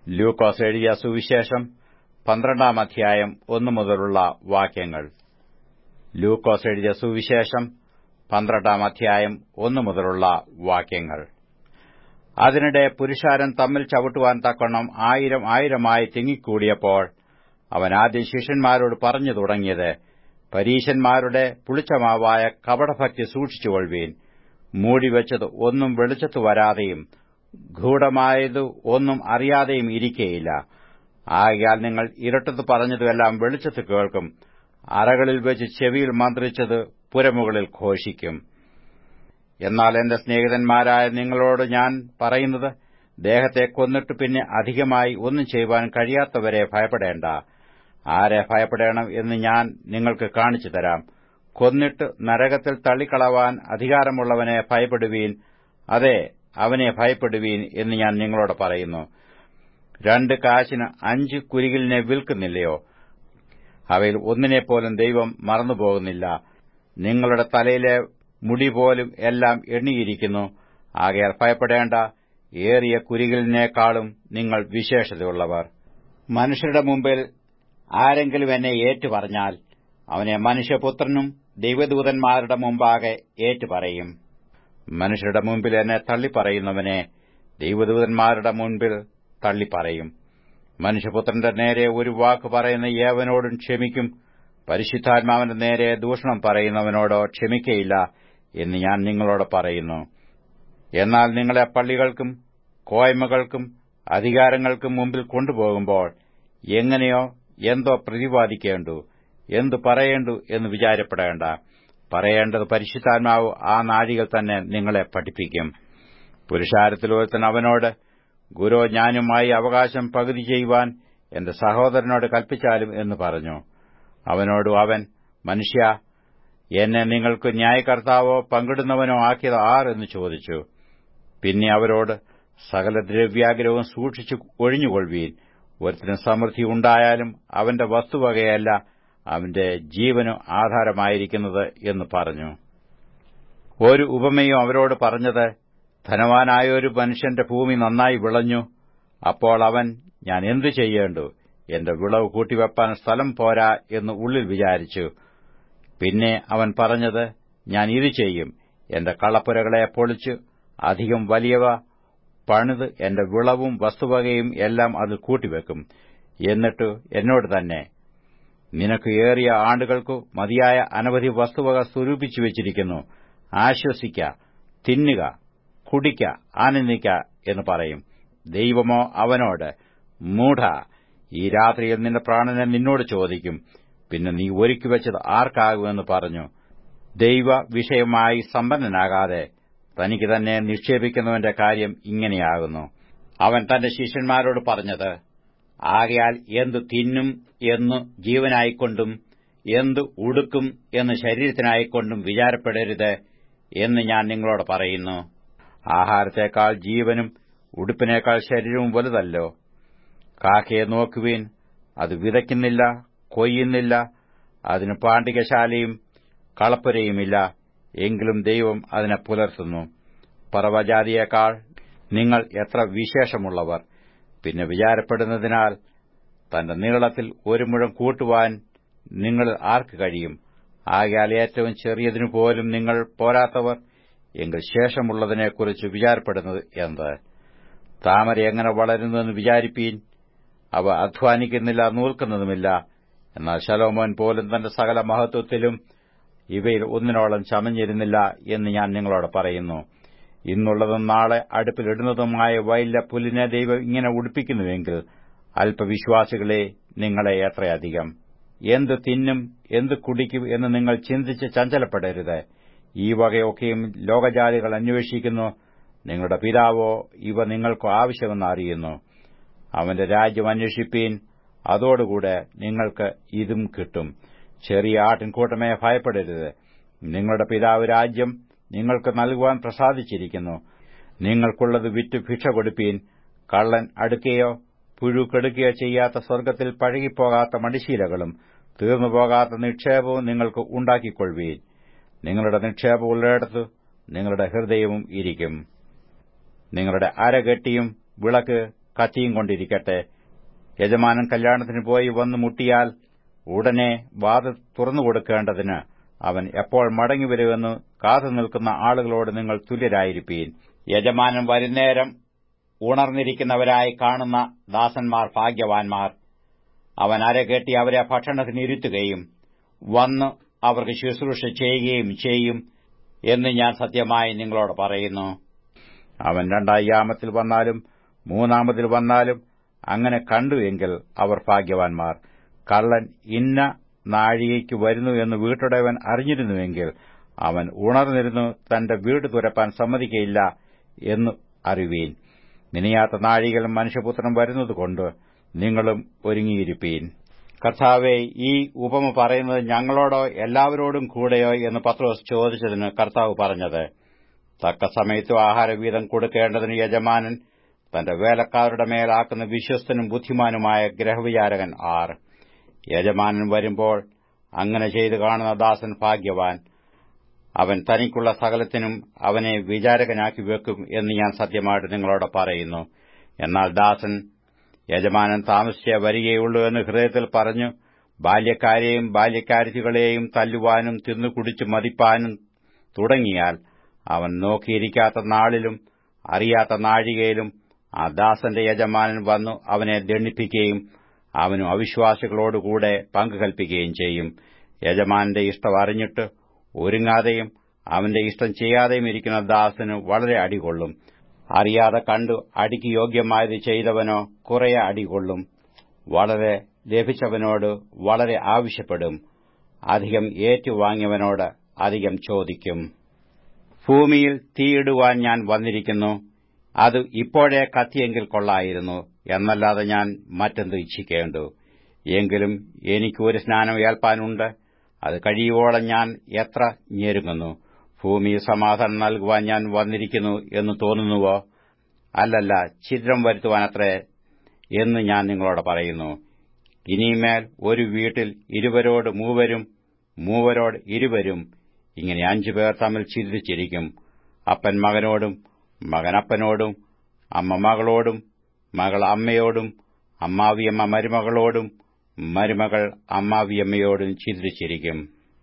ലൂക്കോസ് എഴുതിയ സുവിശേഷം പന്ത്രണ്ടാം അധ്യായം ഒന്നു മുതലുള്ള വാക്യങ്ങൾ ലൂക്കോസ് എഴുതിയ സുവിശേഷം പന്ത്രണ്ടാം അധ്യായം ഒന്നു മുതലുള്ള വാക്യങ്ങൾ അതിനിടെ പുരുഷാരൻ തമ്മിൽ ചവിട്ടുവാൻ തക്കവണ്ണം ആയിരം ആയിരമായി തിങ്ങിക്കൂടിയപ്പോൾ അവൻ ആദ്യം ശിഷ്യന്മാരോട് പറഞ്ഞു തുടങ്ങിയത് പരീശന്മാരുടെ പുളിച്ചമാവായ കപടഭക്തി സൂക്ഷിച്ചുകൊള്ളുവീൻ മൂടിവെച്ചത് ഒന്നും വെളിച്ചത്തു വരാതെയും ഗൂഢമായത് ഒന്നും അറിയാതെയും ഇരിക്കയില്ല ആകയാൽ നിങ്ങൾ ഇരട്ടത്ത് പറഞ്ഞതുമെല്ലാം വെളിച്ചത്ത് കേൾക്കും അറകളിൽ വെച്ച് ചെവിയിൽ മന്ത്രിച്ചത് പുരമുകളിൽ ഘോഷിക്കും എന്നാൽ എന്റെ സ്നേഹിതന്മാരായ നിങ്ങളോട് ഞാൻ പറയുന്നത് ദേഹത്തെ കൊന്നിട്ട് പിന്നെ അധികമായി ഒന്നും ചെയ്യുവാൻ കഴിയാത്തവരെ ഭയപ്പെടേണ്ട ആരെ ഭയപ്പെടേണം എന്ന് ഞാൻ നിങ്ങൾക്ക് കാണിച്ചു തരാം കൊന്നിട്ട് നരകത്തിൽ തള്ളിക്കളവാൻ അധികാരമുള്ളവനെ ഭയപ്പെടുവീൻ അതെ അവനെ ഭയപ്പെടുവീൻ എന്ന് ഞാൻ നിങ്ങളോട് പറയുന്നു രണ്ട് കാശിന് അഞ്ച് കുരികിലിനെ വിൽക്കുന്നില്ലയോ അവയിൽ ഒന്നിനെപ്പോലും ദൈവം മറന്നുപോകുന്നില്ല നിങ്ങളുടെ തലയിലെ മുടി പോലും എല്ലാം എണ്ണിയിരിക്കുന്നു ആകയാൽ ഭയപ്പെടേണ്ട ഏറിയ കുരികിലിനേക്കാളും നിങ്ങൾ വിശേഷതയുള്ളവർ മനുഷ്യരുടെ മുമ്പിൽ ആരെങ്കിലും എന്നെ ഏറ്റുപറഞ്ഞാൽ അവനെ മനുഷ്യപുത്രനും ദൈവദൂതന്മാരുടെ മുമ്പാകെ ഏറ്റുപറയും മനുഷ്യരുടെ മുമ്പിൽ എന്നെ തള്ളിപ്പറയുന്നവനെ ദൈവദൂതന്മാരുടെ മുൻപിൽ തള്ളിപ്പറയും മനുഷ്യപുത്രന്റെ നേരെ ഒരു വാക്ക് പറയുന്ന ഏവനോടും ക്ഷമിക്കും പരിശുദ്ധാത്മാവിന്റെ നേരെ ദൂഷണം പറയുന്നവനോടോ ക്ഷമിക്കയില്ല എന്ന് ഞാൻ നിങ്ങളോട് പറയുന്നു എന്നാൽ നിങ്ങളെ പള്ളികൾക്കും കോയ്മകൾക്കും അധികാരങ്ങൾക്കും മുമ്പിൽ കൊണ്ടുപോകുമ്പോൾ എങ്ങനെയോ എന്തോ പ്രതിപാദിക്കേണ്ടു എന്തു പറയേണ്ടു എന്ന് വിചാരപ്പെടേണ്ട പറയേണ്ടത് പരിശുദ്ധാത്മാവ് ആ നാഴികൾ തന്നെ നിങ്ങളെ പഠിപ്പിക്കും പുരുഷാരത്തിൽ ഒരുത്തൻ അവനോട് ഗുരു ഞാനുമായി അവകാശം പകുതി ചെയ്യുവാൻ എന്റെ സഹോദരനോട് കൽപ്പിച്ചാലും എന്ന് പറഞ്ഞു അവനോട് അവൻ മനുഷ്യ എന്നെ നിങ്ങൾക്ക് ന്യായകർത്താവോ പങ്കിടുന്നവനോ ആക്കിയത് ആർ എന്ന് ചോദിച്ചു പിന്നെ അവരോട് സകല ദ്രവ്യാഗ്രഹവും സൂക്ഷിച്ചു ഒഴിഞ്ഞുകൊള്ളുവീൻ ഒരുത്തിന് സമൃദ്ധി ഉണ്ടായാലും അവന്റെ വസ്തുവകയല്ല അവന്റെ ജീവന് ആധാരമായിരിക്കുന്നത് എന്ന് പറഞ്ഞു ഒരു ഉപമയും അവരോട് പറഞ്ഞത് ധനവാനായ ഒരു മനുഷ്യന്റെ ഭൂമി നന്നായി വിളഞ്ഞു അപ്പോൾ അവൻ ഞാൻ എന്തു ചെയ്യേണ്ടു എന്റെ വിളവ് കൂട്ടിവെപ്പാൻ സ്ഥലം പോരാ എന്ന് ഉള്ളിൽ വിചാരിച്ചു പിന്നെ അവൻ പറഞ്ഞത് ഞാൻ ഇത് ചെയ്യും എന്റെ കളപ്പുരകളെ പൊളിച്ച് അധികം വലിയവ പണിത് എന്റെ വിളവും വസ്തുവകയും എല്ലാം അതിൽ കൂട്ടിവെക്കും എന്നിട്ട് എന്നോട് തന്നെ നിനക്ക് ഏറിയ ആണ്ടുകൾക്കു മതിയായ അനവധി വസ്തുവക സ്വരൂപിച്ചു വെച്ചിരിക്കുന്നു ആശ്വസിക്ക തിന്നുക കുടിക്ക ആനന്ദിക്ക എന്ന് പറയും ദൈവമോ അവനോട് മൂഢ ഈ രാത്രിയിൽ നിന്റെ പ്രാണനെ നിന്നോട് ചോദിക്കും പിന്നെ നീ ഒരുക്കി വെച്ചത് ആർക്കാകുമെന്ന് പറഞ്ഞു ദൈവ വിഷയമായി സമ്പന്നനാകാതെ തനിക്ക് തന്നെ നിക്ഷേപിക്കുന്നവന്റെ കാര്യം ഇങ്ങനെയാകുന്നു അവൻ തന്റെ ശിഷ്യന്മാരോട് പറഞ്ഞത് ആകയാൽ എന്തു തിന്നും എന്നു ജീവനായിക്കൊണ്ടും എന്തു ഉടുക്കും എന്ന് ശരീരത്തിനായിക്കൊണ്ടും വിചാരപ്പെടരുത് എന്ന് ഞാൻ നിങ്ങളോട് പറയുന്നു ആഹാരത്തേക്കാൾ ജീവനും ഉടുപ്പിനേക്കാൾ ശരീരവും വലുതല്ലോ കാക്കയെ നോക്കുവീൻ അത് വിതയ്ക്കുന്നില്ല കൊയ്യുന്നില്ല അതിന് പാണ്ഡികശാലയും കളപ്പുരയുമില്ല എങ്കിലും ദൈവം അതിനെ പുലർത്തുന്നു പറവജാതിയേക്കാൾ നിങ്ങൾ എത്ര വിശേഷമുള്ളവർ പിന്നെ വിചാരപ്പെടുന്നതിനാൽ തന്റെ നീളത്തിൽ ഒരു മുഴം കൂട്ടുവാൻ നിങ്ങൾ ആർക്ക് കഴിയും ആകയാൽ ഏറ്റവും ചെറിയതിനു പോലും നിങ്ങൾ പോരാത്തവർ എങ്കിൽ ശേഷമുള്ളതിനെക്കുറിച്ച് വിചാരപ്പെടുന്നത് എന്ത് താമര എങ്ങനെ വളരുന്നുവെന്ന് വിചാരിപ്പീൻ അവ അധ്വാനിക്കുന്നില്ല നൂൽക്കുന്നതുമില്ല എന്നാൽ ശലോമോൻ പോലും തന്റെ സകല മഹത്വത്തിലും ഇവയിൽ ഒന്നിനോളം ചമഞ്ഞിരുന്നില്ല എന്ന് ഞാൻ നിങ്ങളോട് പറയുന്നു ഇന്നുള്ളതും നാളെ അടുപ്പിലിടുന്നതുമായ വയലിലെ പുല്ലിനെ ദൈവം ഇങ്ങനെ ഉടുപ്പിക്കുന്നുവെങ്കിൽ അല്പവിശ്വാസികളെ നിങ്ങളെ എത്രയധികം എന്ത് തിന്നും എന്ത് കുടിക്കും എന്ന് നിങ്ങൾ ചിന്തിച്ച് ചഞ്ചലപ്പെടരുത് ഈ വകയൊക്കെയും ലോകജാതികൾ അന്വേഷിക്കുന്നു നിങ്ങളുടെ പിതാവോ ഇവ നിങ്ങൾക്ക് ആവശ്യമെന്ന് അറിയുന്നു അവന്റെ രാജ്യം അന്വേഷിപ്പീൻ അതോടുകൂടെ നിങ്ങൾക്ക് ഇതും കിട്ടും ചെറിയ ആട്ടിൻകൂട്ടമേ ഭയപ്പെടരുത് നിങ്ങളുടെ പിതാവ് രാജ്യം നിങ്ങൾക്ക് നൽകുവാൻ പ്രസാദിച്ചിരിക്കുന്നു നിങ്ങൾക്കുള്ളത് വിറ്റ് ഭിക്ഷ കൊടുപ്പീൻ കള്ളൻ അടുക്കുകയോ പുഴു കെടുക്കുകയോ ചെയ്യാത്ത സ്വർഗ്ഗത്തിൽ പഴകിപ്പോകാത്ത മടിശീലകളും തീർന്നുപോകാത്ത നിക്ഷേപവും നിങ്ങൾക്ക് ഉണ്ടാക്കിക്കൊള്ളുവീൻ നിങ്ങളുടെ നിക്ഷേപം ഉള്ളിടത്ത് നിങ്ങളുടെ ഹൃദയവും ഇരിക്കും നിങ്ങളുടെ അരകെട്ടിയും വിളക്ക് കത്തിയും കൊണ്ടിരിക്കട്ടെ യജമാനൻ കല്യാണത്തിന് പോയി വന്നു മുട്ടിയാൽ ഉടനെ വാതിൽ തുറന്നുകൊടുക്കേണ്ടതിന് അവൻ എപ്പോൾ മടങ്ങിവരുമെന്ന് കാത്തു നിൽക്കുന്ന ആളുകളോട് നിങ്ങൾ തുല്യരായിരിപ്പീൻ യജമാനൻ വരുന്നേരം ഉണർന്നിരിക്കുന്നവരായി കാണുന്ന ദാസന്മാർ ഭാഗ്യവാൻമാർ അവൻ അരകെട്ടി അവരെ ഭക്ഷണത്തിന് ഇരുത്തുകയും വന്ന് അവർക്ക് ശുശ്രൂഷ ചെയ്യുകയും ചെയ്യും എന്ന് ഞാൻ സത്യമായി നിങ്ങളോട് പറയുന്നു അവൻ രണ്ടാം വന്നാലും മൂന്നാമതിൽ വന്നാലും അങ്ങനെ കണ്ടു എങ്കിൽ അവർ ഭാഗ്യവാൻമാർ കള്ളൻ ഇന്ന നാഴികയ്ക്ക് വരുന്നു എന്ന് വീട്ടുടയവൻ അറിഞ്ഞിരുന്നുവെങ്കിൽ അവൻ ഉണർന്നിരുന്നു തന്റെ വീട് തുരപ്പാൻ സമ്മതിക്കയില്ല എന്ന് അറിവീൻ നിനയാത്ത നാഴികൾ മനുഷ്യപുത്രൻ വരുന്നതുകൊണ്ട് നിങ്ങളും ഒരുങ്ങിയിരിപ്പീൻ കർത്താവെ ഈ ഉപമ പറയുന്നത് ഞങ്ങളോടോ എല്ലാവരോടും കൂടെയോ എന്ന് പത്രോസ് ചോദിച്ചതിന് കർത്താവ് പറഞ്ഞത് തക്ക സമയത്തും ആഹാരവീതം കൊടുക്കേണ്ടതിന് യജമാനൻ തന്റെ വേലക്കാരുടെ മേലാക്കുന്ന വിശ്വസ്തനും ബുദ്ധിമാനുമായ ഗ്രഹവിചാരകൻ ആർ യജമാനൻ വരുമ്പോൾ അങ്ങനെ ചെയ്തു കാണുന്ന ദാസൻ ഭാഗ്യവാൻ അവൻ തനിക്കുള്ള സകലത്തിനും അവനെ വിചാരകനാക്കി വെക്കും എന്ന് ഞാൻ സത്യമായിട്ട് നിങ്ങളോട് പറയുന്നു എന്നാൽ ദാസൻ യജമാനൻ താമസിച്ചേ വരികയുള്ളൂ എന്ന് ഹൃദയത്തിൽ പറഞ്ഞു ബാല്യക്കാരെയും ബാല്യക്കാരത്തികളെയും തല്ലുവാനും തിന്നു കുടിച്ചു മതിപ്പാനും തുടങ്ങിയാൽ അവൻ നോക്കിയിരിക്കാത്ത നാളിലും അറിയാത്ത നാഴികയിലും ആ ദാസന്റെ യജമാനൻ വന്നു അവനെ ദണ്ഡിപ്പിക്കുകയും അവനും അവിശ്വാസികളോടുകൂടെ പങ്കു കൽപ്പിക്കുകയും ചെയ്യും യജമാനന്റെ ഇഷ്ടം അറിഞ്ഞിട്ട് ഒരുങ്ങാതെയും അവന്റെ ഇഷ്ടം ചെയ്യാതെയും ഇരിക്കുന്ന ദാസന് വളരെ അടികൊള്ളും അറിയാതെ കണ്ടു അടിക്ക് യോഗ്യമായത് ചെയ്തവനോ കുറെ അടികൊള്ളും വളരെ ലഭിച്ചവനോട് വളരെ ആവശ്യപ്പെടും അധികം ഏറ്റുവാങ്ങിയവനോട് അധികം ചോദിക്കും ഭൂമിയിൽ തീയിടുവാൻ ഞാൻ വന്നിരിക്കുന്നു അത് ഇപ്പോഴേ കത്തിയെങ്കിൽ കൊള്ളായിരുന്നു എന്നല്ലാതെ ഞാൻ മറ്റെന്ത് ഇച്ഛിക്കേണ്ടു എങ്കിലും എനിക്ക് ഒരു സ്നാനം ഏൽപ്പാനുണ്ട് അത് കഴിയുവോളം ഞാൻ എത്ര ഞെരുങ്ങുന്നു ഭൂമിയിൽ സമാധാനം നൽകുവാൻ ഞാൻ വന്നിരിക്കുന്നു എന്ന് തോന്നുന്നുവോ അല്ലല്ല ഛിദ്രം വരുത്തുവാനത്രേ എന്ന് ഞാൻ നിങ്ങളോട് പറയുന്നു ഇനിമേൽ ഒരു വീട്ടിൽ ഇരുവരോട് മൂവരും മൂവരോട് ഇരുവരും ഇങ്ങനെ അഞ്ചുപേർ തമ്മിൽ ഛിദ്രിച്ചിരിക്കും അപ്പൻ മകനോടും മകനപ്പനോടും അമ്മ മകളോടും മകൾ അമ്മയോടും അമ്മാവിയമ്മ മരുമകളോടും മരുമകൾ അമ്മാവിയമ്മയോടും ഛിദ്രിച്ചിരിക്കും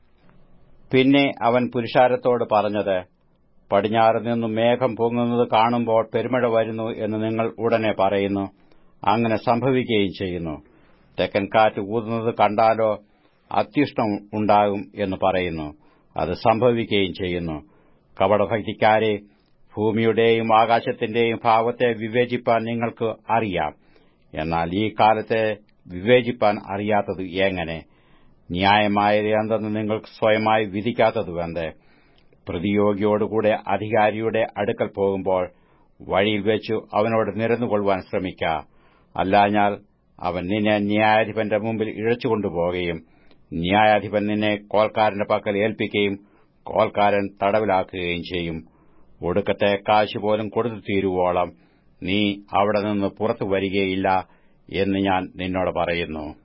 പിന്നെ അവൻ പുരുഷാരത്തോട് പറഞ്ഞത് പടിഞ്ഞാറ് നിന്നും മേഘം പൊങ്ങുന്നത് കാണുമ്പോൾ പെരുമഴ വരുന്നു എന്ന് നിങ്ങൾ ഉടനെ പറയുന്നു അങ്ങനെ സംഭവിക്കുകയും ചെയ്യുന്നു തെക്കൻ കാറ്റ് ഊതുന്നത് കണ്ടാലോ അത്യുഷ്ടം ഉണ്ടാകും എന്ന് പറയുന്നു അത് സംഭവിക്കുകയും ചെയ്യുന്നു കപടഭക്തിക്കാരെ ഭൂമിയുടെയും ആകാശത്തിന്റെയും ഭാവത്തെ വിവേചിപ്പാൻ നിങ്ങൾക്ക് അറിയാം എന്നാൽ ഈ കാലത്തെ വിവേചിപ്പാൻ അറിയാത്തത് എങ്ങനെ ന്യായമായത് എന്തെന്ന് നിങ്ങൾക്ക് സ്വയമായി വിധിക്കാത്തതുവെന്ത് പ്രതിയോഗിയോടുകൂടെ അധികാരിയുടെ അടുക്കൽ പോകുമ്പോൾ വഴിയിൽ വെച്ചു അവനോട് നിരന്നുകൊള്ളുവാൻ ശ്രമിക്ക അല്ലാഞ്ഞാൽ അവൻ നിന്നെ ന്യായാധിപന്റെ മുമ്പിൽ ഇഴച്ചുകൊണ്ടുപോകുകയും ന്യായാധിപൻ നിന്നെ കോൽക്കാരന്റെ പക്കൽ ഏൽപ്പിക്കുകയും കോൽക്കാരൻ തടവിലാക്കുകയും ചെയ്യും ഒടുക്കത്തെ കാശ് പോലും കൊടുത്തു തീരുവോളം നീ അവിടെ നിന്ന് പുറത്തു വരികയില്ല എന്ന് ഞാൻ നിന്നോട് പറയുന്നു